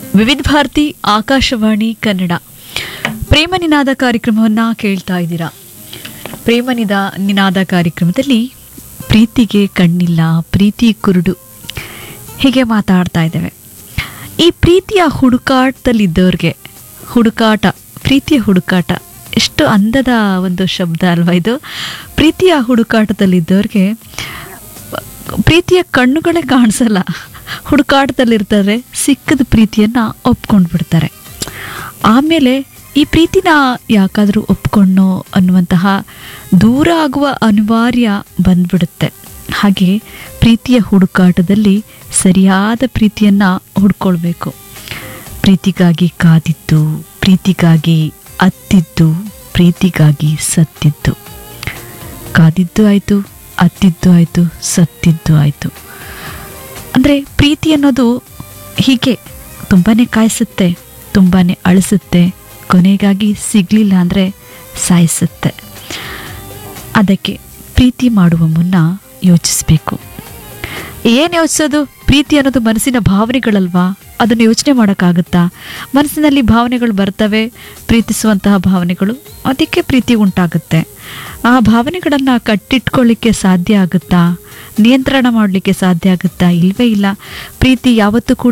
ವಿವಿಧ ಭಾರತಿ ಆಕಾಶವಾಣಿ ಕನ್ನಡ ಪ್ರೇಮ ನಿನಾದ ಕಾರ್ಯಕ್ರಮವನ್ನು ಕೇಳ್ತಾ ಇದ್ದೀರಾ ಪ್ರೇಮ ನಿದ ನಿನಾದ ಕಾರ್ಯಕ್ರಮದಲ್ಲಿ ಪ್ರೀತಿಗೆ ಕಣ್ಣಿಲ್ಲ ಪ್ರೀತಿ ಕುರುಡು ಹೀಗೆ ಮಾತಾಡ್ತಾ ಇದ್ದೇವೆ ಈ ಪ್ರೀತಿಯ ಹುಡುಕಾಟದಲ್ಲಿದ್ದವ್ರಿಗೆ ಹುಡುಕಾಟ ಪ್ರೀತಿಯ ಹುಡುಕಾಟ ಎಷ್ಟು ಅಂದದ ಒಂದು ಶಬ್ದ ಅಲ್ವಾ ಇದು ಪ್ರೀತಿಯ ಹುಡುಕಾಟದಲ್ಲಿದ್ದವ್ರಿಗೆ ಪ್ರೀತಿಯ ಕಣ್ಣುಗಳೇ ಕಾಣಿಸಲ್ಲ ಹುಡುಕಾಟದಲ್ಲಿರ್ತಾರೆ ಸಿಕ್ಕದ ಪ್ರೀತಿಯನ್ನು ಒಪ್ಕೊಂಡು ಬಿಡ್ತಾರೆ ಆಮೇಲೆ ಈ ಪ್ರೀತಿನ ಯಾಕಾದರೂ ಒಪ್ಕೊಂಡೋ ಅನ್ನುವಂತಹ ದೂರ ಆಗುವ ಅನಿವಾರ್ಯ ಬಂದ್ಬಿಡುತ್ತೆ ಹಾಗೆ ಪ್ರೀತಿಯ ಹುಡುಕಾಟದಲ್ಲಿ ಸರಿಯಾದ ಪ್ರೀತಿಯನ್ನು ಹುಡ್ಕೊಳ್ಬೇಕು ಪ್ರೀತಿಗಾಗಿ ಕಾದಿದ್ದು ಪ್ರೀತಿಗಾಗಿ ಅತ್ತಿದ್ದು ಪ್ರೀತಿಗಾಗಿ ಸತ್ತಿದ್ದು ಕಾದಿದ್ದು ಆಯಿತು ಅತ್ತಿದ್ದು ಆಯಿತು ಸತ್ತಿದ್ದು ಆಯಿತು ಅಂದರೆ ಪ್ರೀತಿ ಅನ್ನೋದು ಹೀಗೆ ತುಂಬಾ ಕಾಯಿಸುತ್ತೆ ತುಂಬಾ ಅಳಿಸುತ್ತೆ ಕೊನೆಗಾಗಿ ಸಿಗಲಿಲ್ಲ ಅಂದರೆ ಸಾಯಿಸುತ್ತೆ ಅದಕ್ಕೆ ಪ್ರೀತಿ ಮಾಡುವ ಮುನ್ನ ಯೋಚಿಸಬೇಕು ಏನು ಯೋಚಿಸೋದು ಪ್ರೀತಿ ಅನ್ನೋದು ಮನಸ್ಸಿನ ಭಾವನೆಗಳಲ್ವಾ ಅದನ್ನು ಯೋಚನೆ ಮಾಡೋಕ್ಕಾಗುತ್ತಾ ಮನಸ್ಸಿನಲ್ಲಿ ಭಾವನೆಗಳು ಬರ್ತವೆ ಪ್ರೀತಿಸುವಂತಹ ಭಾವನೆಗಳು ಅದಕ್ಕೆ ಪ್ರೀತಿ ಉಂಟಾಗುತ್ತೆ ಆ ಭಾವನೆಗಳನ್ನು ಕಟ್ಟಿಟ್ಕೊಳ್ಳಿಕ್ಕೆ ಸಾಧ್ಯ ಆಗುತ್ತಾ ನಿಯಂತ್ರಣ ಮಾಡಲಿಕ್ಕೆ ಸಾಧ್ಯ ಆಗುತ್ತಾ ಇಲ್ವೇ ಇಲ್ಲ ಪ್ರೀತಿ ಯಾವತ್ತೂ ಕೂಡ